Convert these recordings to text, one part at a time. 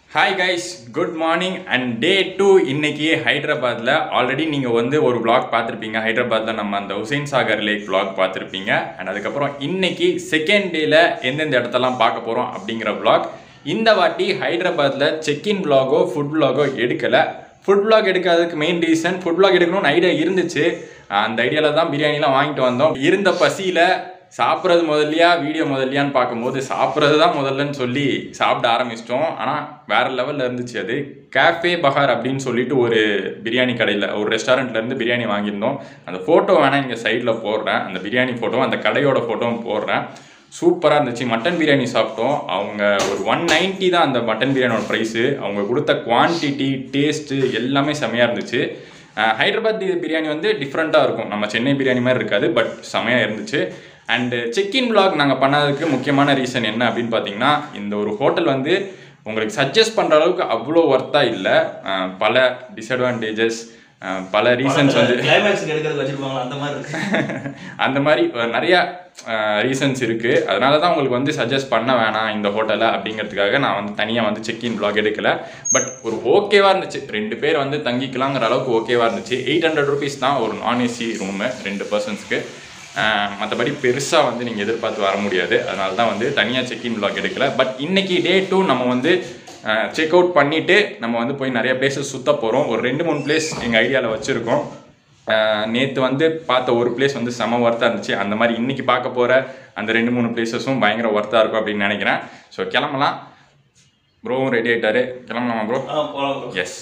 Hi guys good morning and day two இன்னைக்கு ஹைதராபாத்தில் already நீங்கள் வந்து ஒரு vlog பார்த்துருப்பீங்க ஹைதராபாத்தில் நம்ம அந்த ஹுசைன் சாகர் லேக் vlog பார்த்துருப்பீங்க அண்ட் அதுக்கப்புறம் இன்னைக்கு செகண்ட் டேல எந்தெந்த இடத்தெல்லாம் பார்க்க போகிறோம் அப்படிங்கிற vlog இந்த வாட்டி ஹைதராபாத்தில் செக்இன் vlog-ஓ ஃபுட் vlog-ஓ எடுக்கலை ஃபுட் vlog எடுக்காததுக்கு மெயின் ரீசன் ஃபுட் vlog எடுக்கணும்னு ஐடியா இருந்துச்சு அந்த ஐடியாவில் தான் பிரியாணிலாம் வாங்கிட்டு வந்தோம் இருந்த பசியில் சாப்பிட்றது முதல்லையா வீடியோ முதல்லையான்னு பார்க்கும்போது சாப்பிட்றது தான் முதல்லன்னு சொல்லி சாப்பிட ஆரம்பிச்சிட்டோம் ஆனால் வேற லெவலில் இருந்துச்சு அது கேஃபே பஹார் அப்படின்னு சொல்லிட்டு ஒரு பிரியாணி கடையில் ஒரு ரெஸ்டாரண்ட்ல இருந்து பிரியாணி வாங்கியிருந்தோம் அந்த ஃபோட்டோ வேணால் இங்கே சைடில் போடுறேன் அந்த பிரியாணி ஃபோட்டோ அந்த கடையோட ஃபோட்டோவும் போடுறேன் சூப்பராக இருந்துச்சு மட்டன் பிரியாணி சாப்பிட்டோம் அவங்க ஒரு ஒன் நைன்ட்டி தான் அந்த மட்டன் பிரியாணியோட ப்ரைஸு அவங்க கொடுத்த குவான்டிட்டி டேஸ்ட்டு எல்லாமே செமையாக இருந்துச்சு அஹ் ஹைதராபாத் பிரியாணி வந்து டிஃப்ரெண்ட்டாக இருக்கும் நம்ம சென்னை பிரியாணி மாதிரி இருக்காது பட் செமையாக இருந்துச்சு அண்டு செக்இன் vlog நாங்கள் பண்ணதுக்கு முக்கியமான ரீசன் என்ன அப்படின்னு பார்த்தீங்கன்னா இந்த ஒரு ஹோட்டல் வந்து உங்களுக்கு சஜஸ்ட் பண்ணுற அளவுக்கு அவ்வளோ ஒர்த்தாக இல்லை அஹ் பல டிஸ்அட்வான்டேஜஸ் பல ரீசன்ஸ் வந்து கிளைமேக்ஸ் எடுக்கிறது வச்சிருப்பாங்களா அந்த மாதிரி இருக்கு அந்த மாதிரி அஹ், நிறைய ரீசன்ஸ் இருக்குது அதனால தான் உங்களுக்கு வந்து சஜஸ்ட் பண்ண வேணாம் இந்த ஹோட்டலை அப்படிங்கிறதுக்காக நான் வந்து தனியாக வந்து செக்இன் vlog எடுக்கல பட் ஒரு ஓகேவாக இருந்துச்சு ரெண்டு பேர் வந்து தங்கிக்கலாங்கிற அளவுக்கு ஓகேவாக இருந்துச்சு எயிட் ஹண்ட்ரட் ருபீஸ் தான் ஒரு நான் ஏசி ரூமு ரெண்டு பர்சன்ஸ்க்கு மற்றபடி பெருசாக வந்து நீங்கள் எதிர்பார்த்து வர முடியாது அதனால தான் வந்து தனியாக செக்இன் vlog எடுக்கல பட் இன்னைக்கு டே டூ நம்ம வந்து செக் அவுட் பண்ணிவிட்டு நம்ம வந்து போய் நிறைய பிளேசஸ் சுத்த போகிறோம் ஒரு ரெண்டு மூணு பிளேஸ் எங்கள் ஐடியாவில் வச்சுருக்கோம் நேற்று வந்து பார்த்த ஒரு பிளேஸ் வந்து செம ஒர்த்தாக இருந்துச்சு அந்த மாதிரி இன்னைக்கு பார்க்க போகிற அந்த ரெண்டு மூணு பிளேசஸும் பயங்கர ஒர்த்தாக இருக்கும் அப்படின்னு நினைக்கிறேன் ஸோ கிளம்பலாம் ப்ரோவும் ரெடி ஆகிட்டாரு கிளம்பலாமா ப்ரோ ஆ போலாம் bro. Yes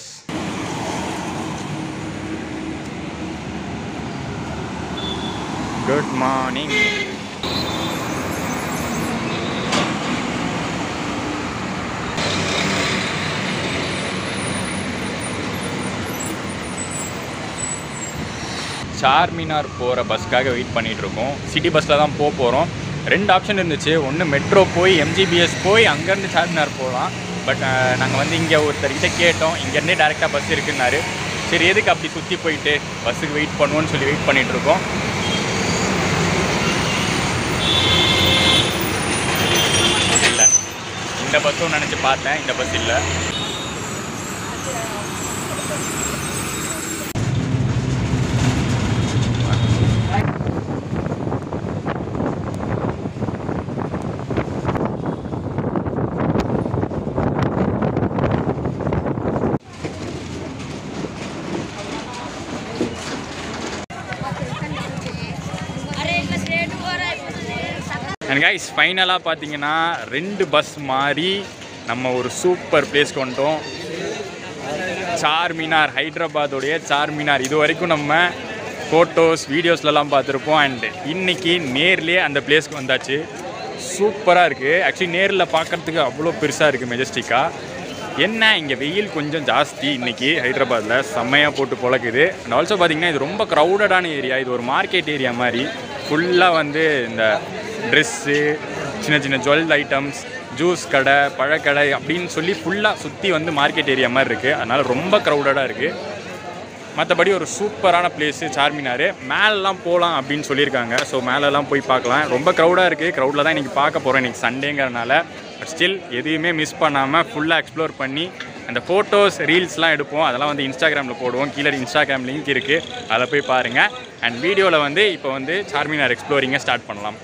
good morning Charminar போகிற பஸ்க்காக வெயிட் பண்ணிட்டு இருக்கோம் சிட்டி பஸ்ஸில் தான் போக போகிறோம் ரெண்டு ஆப்ஷன் இருந்துச்சு ஒன்று மெட்ரோ போய் எம்ஜிபிஎஸ் போய் அங்கேருந்து சார்மினார் போகலாம் பட் நாங்கள் வந்து இங்கே ஒருத்தர்கிட்ட கேட்டோம் இங்கேருந்தே டேரெக்டாக பஸ் இருக்குன்னாரு சரி எதுக்கு அப்படி சுற்றி போயிட்டு பஸ்ஸுக்கு வெயிட் பண்ணுவோன்னு சொல்லி வெயிட் பண்ணிட்டு இருக்கோம் இல்லை இந்த பஸ்ஸும் நினச்சி பார்த்தேன் இந்த பஸ் இல்லை அண்ட் கைஸ் ஃபைனலாக பார்த்தீங்கன்னா ரெண்டு பஸ் மாறி நம்ம ஒரு சூப்பர் பிளேஸ்க்கு வந்துட்டோம் சார்மினார் ஹைதராபாத்தோடைய சார்மினார் இது வரைக்கும் நம்ம ஃபோட்டோஸ் வீடியோஸ்லலாம் பார்த்துருப்போம் அண்ட் இன்னைக்கு நேர்லேயே அந்த பிளேஸ்க்கு வந்தாச்சு சூப்பராக இருக்குது ஆக்சுவலி நேரில் பார்க்கறதுக்கு அவ்வளோ பெருசாக இருக்குது மெஜஸ்டிக்காக என்ன இங்கே வெயில் கொஞ்சம் ஜாஸ்தி இன்னைக்கு ஹைதராபாத்தில் செம்மையாக போட்டு பொழக்குது அண்ட் ஆல்சோ பார்த்தீங்கன்னா இது ரொம்ப க்ரௌடடான ஏரியா இது ஒரு மார்க்கெட் ஏரியா மாதிரி ஃபுல்லாக வந்து இந்த ட்ரெஸ்ஸு சின்ன சின்ன ஜுவல் ஐட்டம்ஸ் ஜூஸ் கடை பழக்கடை அப்படின்னு சொல்லி ஃபுல்லாக சுற்றி வந்து மார்க்கெட் ஏரியா மாதிரி இருக்குது அதனால் ரொம்ப க்ரௌடடாக இருக்குது மற்றபடி ஒரு சூப்பரான பிளேஸு சார்மினார் மேலெலாம் போகலாம் அப்படின்னு சொல்லியிருக்காங்க ஸோ மேலெல்லாம் போய் பார்க்கலாம் ரொம்ப க்ரௌடாக இருக்குது க்ரௌடில் தான் இன்றைக்கி பார்க்க போகிறோம் இன்றைக்கி சண்டேங்கிறனால பட் ஸ்டில் எதையுமே மிஸ் பண்ணாமல் ஃபுல்லாக எக்ஸ்ப்ளோர் பண்ணி அந்த ஃபோட்டோஸ் ரீல்ஸ்லாம் எடுப்போம் அதெல்லாம் வந்து இன்ஸ்டாகிராமில் போடுவோம் கீழே இன்ஸ்டாகிராம் லிங்க் இருக்குது அதில் போய் பாருங்கள் அண்ட் வீடியோவில் வந்து இப்போ வந்து சார்மினார் எக்ஸ்ப்ளோரிங்கை ஸ்டார்ட் பண்ணலாம்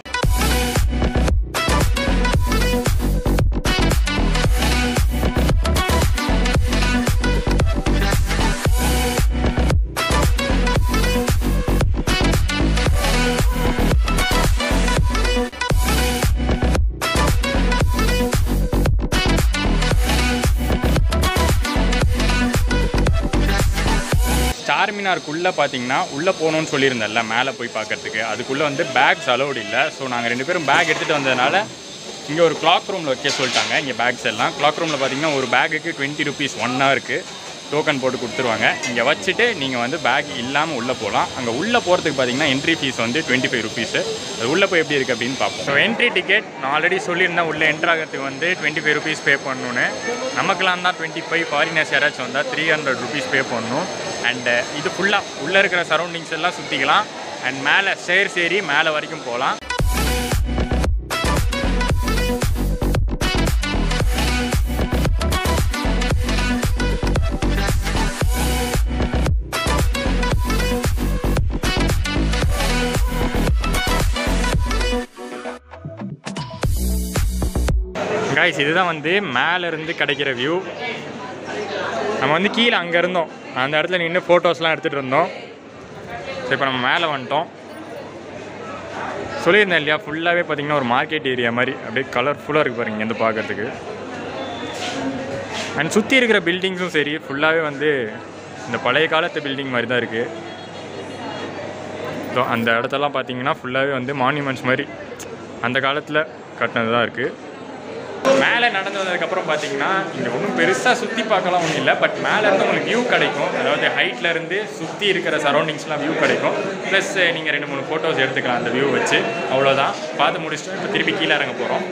சார்மினாருக்குள்ளே பார்த்தீங்கன்னா உள்ளே போகணும்னு சொல்லியிருந்தேன்ல மேலே போய் பார்க்கறதுக்கு அதுக்குள்ளே வந்து பேக்ஸ் அலௌடு இல்லை ஸோ நாங்கள் ரெண்டு பேரும் பேக் எடுத்துகிட்டு வந்ததுனால இங்கே ஒரு கிளாக் ரூமில் வைக்க சொல்லிட்டாங்க இங்கே பேக்ஸ் எல்லாம் கிளாக் ரூமில் பார்த்தீங்கன்னா ஒரு பேக்குக்கு டுவெண்ட்டி ருபீஸ் ஒன் ஹவருக்கு டோக்கன் போட்டு கொடுத்துருவாங்க இங்கே வச்சுட்டு நீங்கள் வந்து பேக் இல்லாமல் உள்ளே போகலாம் அங்கே உள்ளே போகிறதுக்கு பார்த்தீங்கன்னா என்ட்ரி ஃபீஸ் வந்து டுவெண்ட்டி ஃபைவ் ருபீஸு அது உள்ளே போய் எப்படி இருக்குது அப்படின்னு பார்ப்போம் ஸோ என்ட்ரி டிக்கெட் நான் ஆல்ரெடி சொல்லியிருந்தேன் உள்ளே என்ட்ரு ஆகிறதுக்கு வந்து டுவெண்ட்டி ஃபைவ் ருபீஸ் பே பண்ணணுன்னு நமக்கெல்லாம் தான் டுவெண்ட்டி ஃபைவ் ஃபாரினர்ஸ் யாராச்சும் வந்தால் த்ரீ ஹண்ட்ரட் ருபீஸ் பே பண்ணணும் அண்டு இது ஃபுல்லாக உள்ளே இருக்கிற சரௌண்டிங்ஸ் எல்லாம் சுற்றிக்கலாம் அண்ட் மேலே ஸ்டேர்ஸ் ஏறி மேலே வரைக்கும் போகலாம் காய்ஸ் இதுதான் வந்து மேலே இருந்து கிடைக்கிற வியூ நம்ம வந்து கீழே அங்கே இருந்தோம் அந்த இடத்துல நின்று ஃபோட்டோஸ்லாம் எடுத்துகிட்டு இருந்தோம் ஸோ இப்போ நம்ம மேலே வந்துட்டோம் சொல்லியிருந்தேன் இல்லையா ஃபுல்லாகவே பார்த்தீங்கன்னா ஒரு மார்க்கெட் ஏரியா மாதிரி அப்படியே கலர்ஃபுல்லாக இருக்குது பாருங்க இங்கேருந்து பார்க்கறதுக்கு அண்ட் சுற்றி இருக்கிற பில்டிங்ஸும் சரி ஃபுல்லாகவே வந்து இந்த பழைய காலத்து பில்டிங் மாதிரி தான் இருக்குது ஸோ அந்த இடத்தெல்லாம் பார்த்தீங்கன்னா ஃபுல்லாகவே வந்து மான்யூமெண்ட்ஸ் மாதிரி அந்த காலத்தில் கட்டினது தான் இருக்குது மேலே நடந்து வந்ததுக்கப்புறம் பார்த்தீங்கன்னா இங்கே ஒன்றும் பெருசாக சுற்றி பார்க்கலாம் ஒன்றும் இல்லை பட் மேலே இருந்து உங்களுக்கு வியூ கிடைக்கும் அதாவது ஹைட்ல இருந்து சுற்றி இருக்கிற சரௌண்டிங்ஸ்லாம் வியூ கிடைக்கும் ப்ளஸ் நீங்கள் ரெண்டு மூணு ஃபோட்டோஸ் எடுத்துக்கலாம் அந்த வியூ வச்சு அவ்வளோதான் பார்த்து முடிச்சுட்டு இப்போ திருப்பி கீழே இறங்க போகிறோம்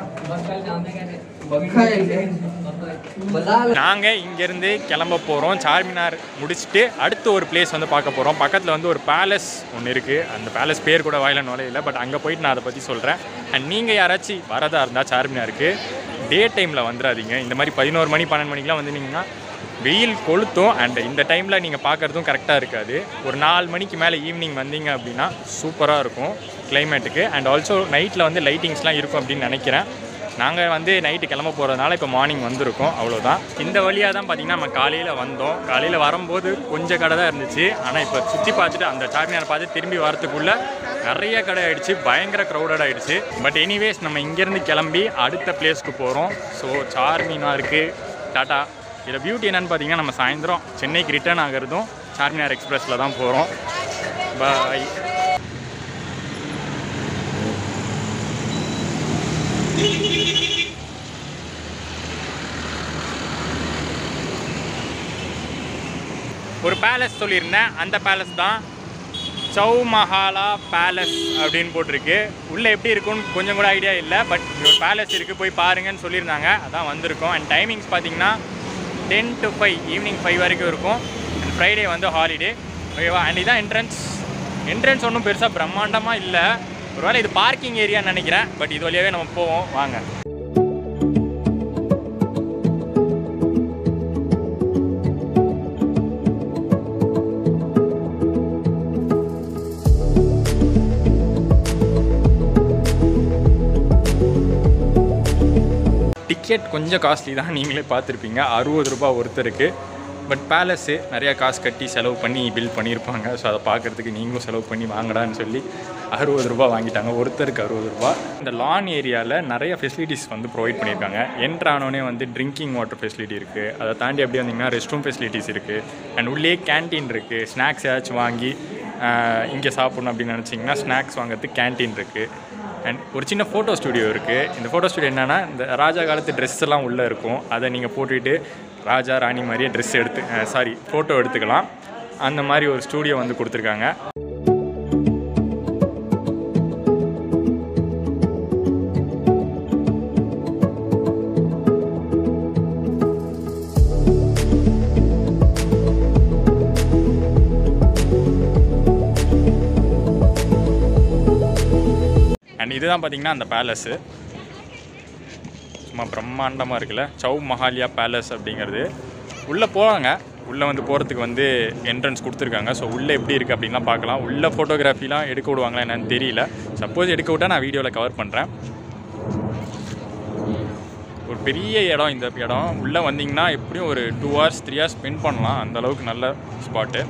நாங்கள் இங்கேருந்து கிளம்ப போகிறோம் சார்மினார் முடிச்சுட்டு அடுத்து ஒரு பிளேஸ் வந்து பார்க்க போகிறோம் பக்கத்தில் வந்து ஒரு பேலஸ் ஒன்று இருக்குது அந்த பேலஸ் பேர் கூட வாயில நுழையில பட் அங்கே போயிட்டு நான் அதை பற்றி சொல்கிறேன் அண்ட் நீங்கள் யாராச்சும் வரதா இருந்தால் சார்மினாருக்கு டே டைமில் வந்துடாதீங்க இந்த மாதிரி பதினோரு மணி பன்னெண்டு மணிக்கெலாம் வந்துட்டீங்கன்னா வெயில் கொளுத்தும் அண்ட் இந்த டைமில் நீங்கள் பார்க்குறதும் கரெக்டாக இருக்காது ஒரு நாலு மணிக்கு மேலே ஈவினிங் வந்தீங்க அப்படின்னா சூப்பராக இருக்கும் கிளைமேட்டுக்கு அண்ட் ஆல்சோ நைட்டில் வந்து லைட்டிங்ஸ்லாம் இருக்கும் அப்படின்னு நினைக்கிறேன் நாங்கள் வந்து நைட்டு கிளம்ப போகிறதுனால இப்போ மார்னிங் வந்திருக்கோம் அவ்வளோதான் இந்த வழியாக தான் பார்த்தீங்கன்னா நம்ம காலையில் வந்தோம் காலையில் வரும்போது கொஞ்சம் கடை தான் இருந்துச்சு ஆனால் இப்போ சுற்றி பார்த்துட்டு அந்த சார்மினார் பார்த்து திரும்பி வரத்துக்குள்ளே நிறைய கடை ஆயிடுச்சு பயங்கர க்ரௌடட் ஆயிடுச்சு பட் எனிவேஸ் நம்ம இங்கேருந்து கிளம்பி அடுத்த பிளேஸ்க்கு போகிறோம் ஸோ சார்மினாருக்கு டாட்டா இதில் பியூட்டி என்னன்னு பார்த்தீங்கன்னா நம்ம சாயந்தரம் சென்னைக்கு ரிட்டர்ன் ஆகிறதும் சார்மினார் எக்ஸ்பிரஸில் தான் போகிறோம் பாய் ஒரு பேலஸ் சொல்லியிருந்தேன் அந்த பேலஸ் தான் சௌ மஹாலா பேலஸ் அப்படின்னு போட்டிருக்கு உள்ளே எப்படி இருக்கும்னு கொஞ்சம் கூட ஐடியா இல்லை பட் ஒரு பேலஸ் இருக்குது போய் பாருங்கன்னு சொல்லியிருந்தாங்க அதான் வந்திருக்கோம் அண்ட் டைமிங்ஸ் பார்த்தீங்கன்னா ten to five evening five வரைக்கும் இருக்கும் அண்ட் ஃப்ரைடே வந்து ஹாலிடே ஓகேவா அண்ட் இதான் என்ட்ரன்ஸ் என்ட்ரன்ஸ் ஒன்றும் பெருசாக பிரம்மாண்டமாக இல்லை ஒருவேளை இது பார்க்கிங் ஏரியான்னு நினைக்கிறேன் பட் இது வழியாகவே நம்ம போவோம் வாங்க டிக்கெட் கொஞ்சம் காஸ்ட்லி தான் நீங்களே பார்த்துருப்பீங்க அறுபது ரூபாய் ஒருத்தருக்கு பட் பேலஸு நிறையா காசு கட்டி செலவு பண்ணி பில் பண்ணியிருப்பாங்க ஸோ அதை பார்க்குறதுக்கு நீங்களும் செலவு பண்ணி வாங்கடான்னு சொல்லி அறுபது ரூபா வாங்கிட்டாங்க ஒருத்தருக்கு அறுபது ரூபா இந்த லான் ஏரியாவில் நிறைய ஃபெசிலிட்டிஸ் வந்து ப்ரொவைட் பண்ணியிருக்காங்க என்ட்ரானோடனே வந்து ட்ரிங்கிங் வாட்டர் ஃபெசிலிட்டி இருக்குது அதை தாண்டி அப்படி வந்தீங்கன்னா ரெஸ்ட் ரூம் ஃபெசிலிட்டிஸ் இருக்குது அண்ட் உள்ளே கேன்டீன் இருக்குது ஸ்நாக்ஸ் ஏதாச்சும் வாங்கி இங்கே சாப்பிட்ணும் அப்படின்னு நினச்சிங்கன்னா ஸ்நாக்ஸ் வாங்குறதுக்கு கேன்டீன் இருக்குது அண்ட் ஒரு சின்ன ஃபோட்டோ ஸ்டுடியோ இருக்குது இந்த ஃபோட்டோ ஸ்டுடியோ என்னென்னா இந்த ராஜா காலத்து ட்ரெஸ் எல்லாம் உள்ளே இருக்கும் அதை நீங்கள் போட்டுக்கிட்டு ராஜா ராணி மாதிரியே ட்ரெஸ் எடுத்து சாரி ஃபோட்டோ எடுத்துக்கலாம் அந்த மாதிரி ஒரு ஸ்டூடியோ வந்து கொடுத்துருக்காங்க அண்ட் இதுதான் பார்த்தீங்கன்னா அந்த பேலஸு சும்மா பிரம்மாண்டமாக இருக்குல்ல சௌ மஹாலியா பேலஸ் அப்படிங்கிறது உள்ளே போவாங்க உள்ளே வந்து போகிறதுக்கு வந்து என்ட்ரன்ஸ் கொடுத்துருக்காங்க ஸோ உள்ளே எப்படி இருக்குது அப்படின்லாம் பார்க்கலாம் உள்ளே ஃபோட்டோகிராஃபிலாம் எடுக்க விடுவாங்களா என்னன்னு தெரியல சப்போஸ் எடுக்க விட்டால் நான் வீடியோவில் கவர் பண்ணுறேன் ஒரு பெரிய இடம் இந்த இடம் உள்ளே வந்தீங்கன்னா எப்படியும் ஒரு two hours three hours spend பண்ணலாம் அந்த அளவுக்கு நல்ல spot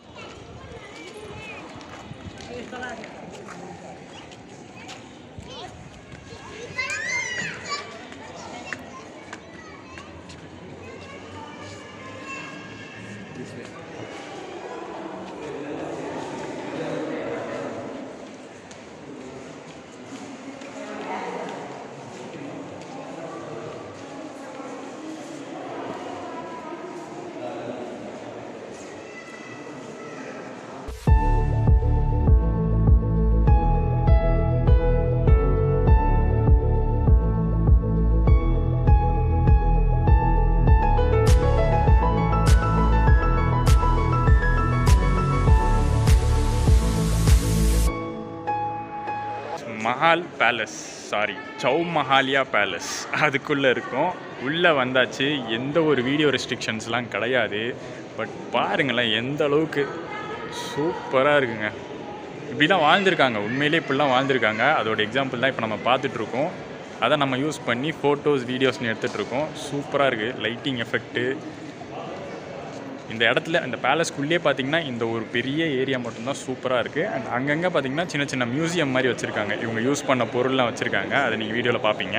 Mahal palace sorry Chowmahalla palace அதுக்குள்ளே இருக்கும் உள்ளே வந்தாச்சு எந்த ஒரு வீடியோ ரெஸ்ட்ரிக்ஷன்ஸ்லாம் கிடையாது பட் பாருங்களேன் எந்த அளவுக்கு சூப்பராக இருக்குங்க இப்படி தான் வாழ்ந்திருக்காங்க உண்மையிலே இப்படிலாம் வாழ்ந்திருக்காங்க அதோட எக்ஸாம்பிள் தான் இப்போ நம்ம பார்த்துட்ருக்கோம் அதை நம்ம யூஸ் பண்ணி ஃபோட்டோஸ் வீடியோஸ்னு எடுத்துகிட்டு இருக்கோம் சூப்பராக இருக்குது லைட்டிங் எஃபெக்ட்டு இந்த இடத்துல இந்த பேலஸ்க்குள்ளேயே பார்த்தீங்கன்னா இந்த ஒரு பெரிய ஏரியா மட்டும்தான் சூப்பராக இருக்குது அண்ட் அங்கங்கே பார்த்தீங்கன்னா சின்ன சின்ன மியூசியம் மாதிரி வச்சுருக்காங்க இவங்க யூஸ் பண்ண பொருள்லாம் வச்சுருக்காங்க அதை நீங்கள் வீடியோவில் பார்ப்பீங்க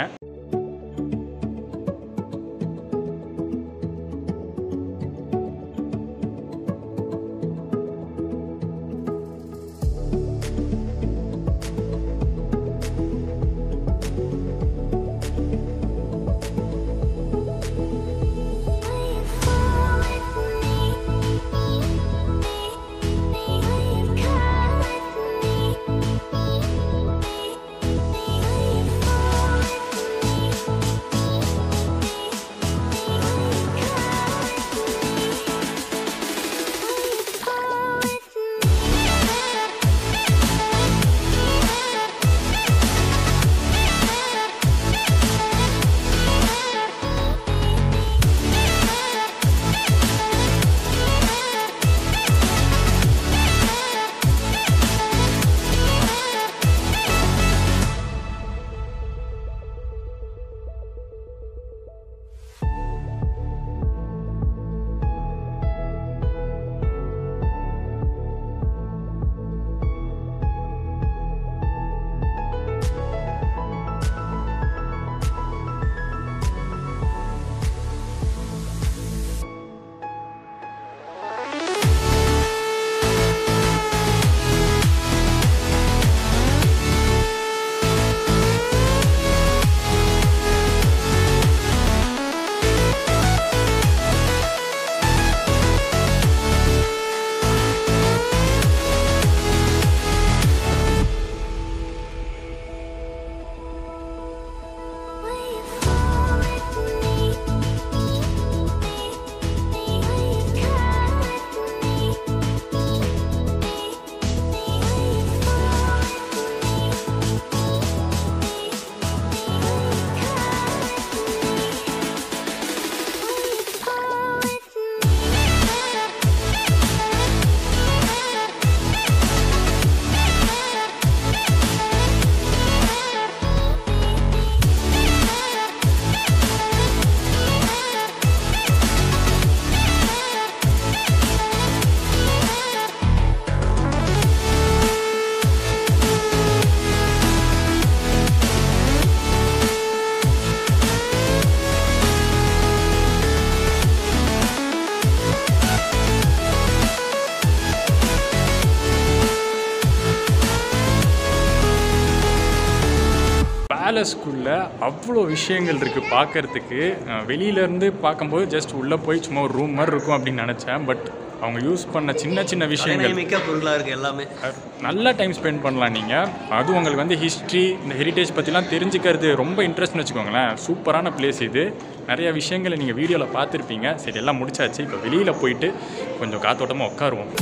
பேலஸ்குள்ளே அவ்வளோ விஷயங்கள் இருக்குது பார்க்கறதுக்கு அஹ் வெளியிலேருந்து பார்க்கும்போது ஜஸ்ட் உள்ளே போய் சும்மா ஒரு ரூம் மாதிரி இருக்கும் அப்படின்னு நினச்சேன் பட் அவங்க யூஸ் பண்ண சின்ன சின்ன விஷயங்கள் மிக்க பொருளாக இருக்குது எல்லாமே அஹ் நல்லா டைம் ஸ்பெண்ட் பண்ணலாம் நீங்கள் அதுவும் உங்களுக்கு வந்து ஹிஸ்ட்ரி இந்த ஹெரிட்டேஜ் பற்றிலாம் தெரிஞ்சுக்கிறது ரொம்ப இன்ட்ரெஸ்ட்னு வச்சுக்கோங்களேன் சூப்பரான பிளேஸ் இது நிறைய விஷயங்களை நீங்கள் வீடியோவில் பார்த்துருப்பீங்க சரி எல்லாம் முடிச்சாச்சு இப்போ வெளியில் போயிட்டு கொஞ்சம் காத்தோட்டமாக உட்காருவோம்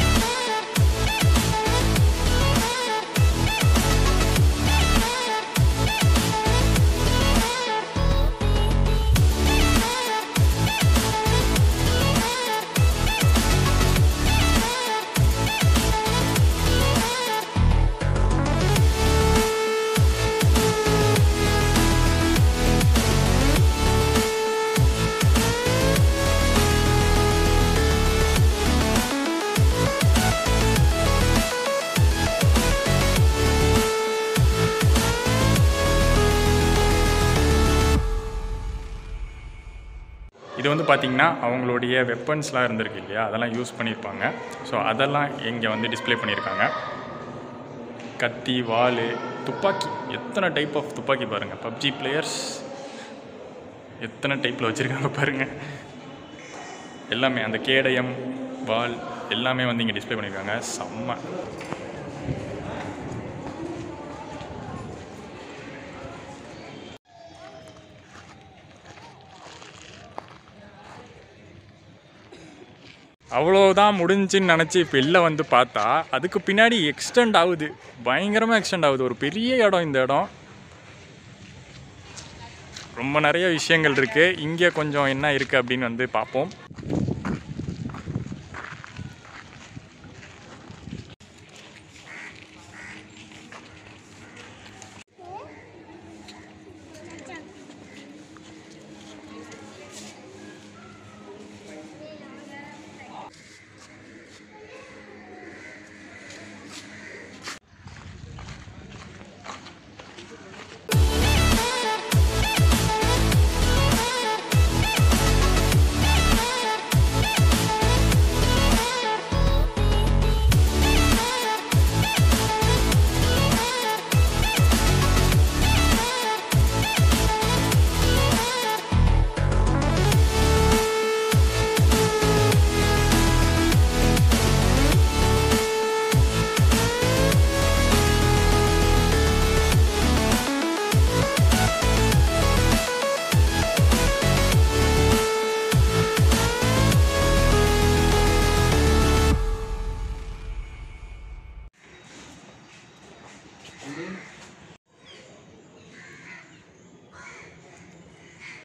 இது வந்து பார்த்திங்கன்னா அவங்களுடைய வெப்பன்ஸ்லாம் இருந்திருக்கு இல்லையா அதெல்லாம் யூஸ் பண்ணியிருப்பாங்க ஸோ அதெல்லாம் இங்கே வந்து டிஸ்ப்ளே பண்ணியிருக்காங்க கத்தி வாள் துப்பாக்கி எத்தனை டைப் ஆஃப் துப்பாக்கி பாருங்கள் பப்ஜி பிளேயர்ஸ் எத்தனை டைப்பில் வச்சுருக்காங்க பாருங்கள் எல்லாமே அந்த கேடயம் வால் எல்லாமே வந்து இங்கே டிஸ்ப்ளே பண்ணியிருக்காங்க செம்ம அவ்வளோதான் முடிஞ்சுன்னு நினச்சி இப்போ வெளில வந்து பார்த்தா அதுக்கு பின்னாடி எக்ஸ்டெண்ட் ஆகுது பயங்கரமாக எக்ஸ்டெண்ட் ஆகுது ஒரு பெரிய இடம் இந்த இடம் ரொம்ப நிறைய விஷயங்கள் இருக்குது இங்கே கொஞ்சம் என்ன இருக்குது அப்படின்னு வந்து பார்ப்போம்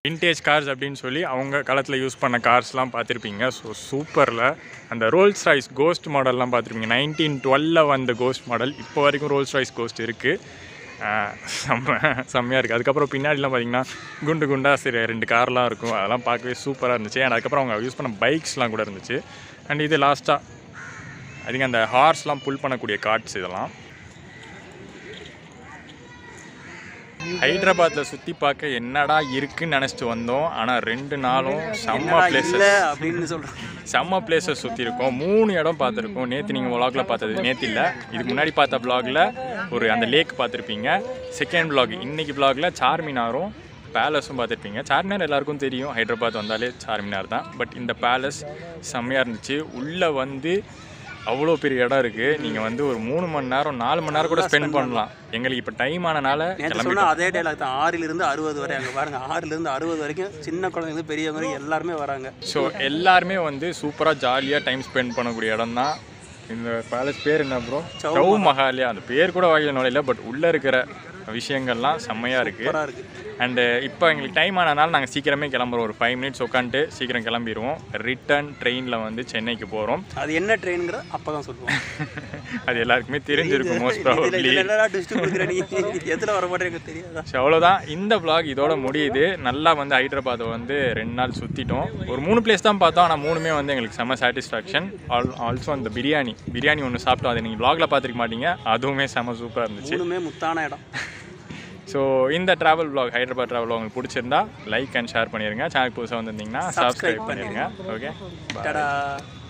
விண்டேஜ் கார்ஸ் அப்படின்னு சொல்லி அவங்க காலத்தில் யூஸ் பண்ண கார்ஸ்லாம் பார்த்துருப்பீங்க ஸோ சூப்பரில் அந்த ரோல்ஸ் ராய்ஸ் கோஸ்ட் மாடல்லாம் பார்த்துருப்பீங்க நைன்டீன் டுவெல்ல வந்த கோஸ்ட் மாடல் இப்போ வரைக்கும் ரோல்ஸ் ராய்ஸ் கோஸ்ட் இருக்குது செம்ம செம்மையாக இருக்குது அதுக்கப்புறம் பின்னாடிலாம் பார்த்தீங்கன்னா குண்டு குண்டா சரி ரெண்டு கார்லாம் இருக்கும் அதெல்லாம் பார்க்கவே சூப்பராக இருந்துச்சு அண்ட் அதுக்கப்புறம் அவங்க யூஸ் பண்ண பைக்ஸ்லாம் கூட இருந்துச்சு அண்ட் இது லாஸ்ட்டாக அதிகம் அந்த ஹார்ஸ்லாம் புல் பண்ணக்கூடிய கார்ட்ஸ் இதெல்லாம் ஹைதராபாத்தில் சுற்றி பார்க்க என்னடா இருக்குன்னு நினச்சிட்டு வந்தோம் ஆனால் ரெண்டு நாளும் செம்ம பிளேசஸ் அப்படின்னு சொல்கிறேன் செம்ம பிளேசஸ் சுற்றி இருக்கோம் மூணு இடம் பார்த்துருக்கோம் நேற்று நீங்கள் vlogல பார்த்தது நேற்று இல்லை இதுக்கு முன்னாடி பார்த்த vlogல ஒரு அந்த லேக் பார்த்துருப்பீங்க செகண்ட் vlog இன்னைக்கு vlogல சார்மினாரும் பேலஸும் பார்த்துருப்பீங்க சார்மினார் எல்லாருக்கும் தெரியும் ஹைதராபாத் வந்தாலே சார்மினார் தான் பட் இந்த பேலஸ் செம்மையாக இருந்துச்சு உள்ளே வந்து அவ்வளோ பெரிய இடம் இருக்குது நீங்கள் வந்து ஒரு மூணு மணி நேரம் நாலு மணி நேரம் கூட ஸ்பெண்ட் பண்ணலாம் எங்களுக்கு இப்போ டைம் ஆனனால நேற்று கிளம்பி சொன்ன அதே டைலாக் தான் ஆறிலிருந்து அறுபது வரை அங்கே பாருங்க ஆறிலிருந்து அறுபது வரைக்கும் சின்ன குழந்தைங்க பெரியவங்க வரைக்கும் எல்லாருமே வராங்க ஸோ எல்லாருமே வந்து சூப்பராக ஜாலியாக டைம் ஸ்பெண்ட் பண்ணக்கூடிய இடம் தான் இந்த பேலஸ் பேர் என்ன ப்ரோ சௌ மஹாலியா அந்த பேர் கூட வாயில நுழையில பட் உள்ளே இருக்கிற விஷயங்கள்லாம் செம்மையாக இருக்குது சூப்பராக இருக்குது அண்டு இப்போ எங்களுக்கு டைம் ஆனனால நாங்கள் சீக்கிரமே கிளம்புறோம் ஒரு ஃபைவ் மினிட்ஸ் உட்காந்துட்டு சீக்கிரம் கிளம்பிடுவோம் ரிட்டர்ன் ட்ரெயினில் வந்து சென்னைக்கு போகிறோம் அது என்ன ட்ரெயினுங்கிற அப்போ தான் சொல்லுவோம் அது எல்லாருக்குமே தெரிஞ்சிருக்கும் மோஸ்ட் இதில் ப்ராபப்ளி இதில் என்னடா டிஸ்ட் கொடுக்குற நீ எதில் வர மாட்டேங்க தெரியாதா ஸோ அவ்வளோதான் இந்த vlog இதோட முடியுது நல்லா வந்து ஹைதராபாத்தை வந்து ரெண்டு நாள் சுற்றிட்டோம் ஒரு மூணு பிளேஸ் தான் பார்த்தோம் ஆனால் மூணுமே வந்து எங்களுக்கு செம்ம சாட்டிஸ்ஃபேக்ஷன் ஆல் ஆல்சோ அந்த பிரியாணி பிரியாணி ஒன்று சாப்பிட்டோம் அதை நீங்கள் vlogல பார்த்துருக்க மாட்டீங்க அதுவுமே செம்ம சூப்பராக இருந்துச்சு மூணுமே முத்தான இடம் ஸோ இந்த ட்ராவல் vlog ஹைதராபாத் ட்ராவல் உங்களுக்கு பிடிச்சிருந்தா லைக் அண்ட் ஷேர் பண்ணிடுங்க சேனல் புதுசாக வந்திருந்தீங்கன்னா Subscribe சப்ஸ்கிரைப் பண்ணிடுங்க ஓகே டடா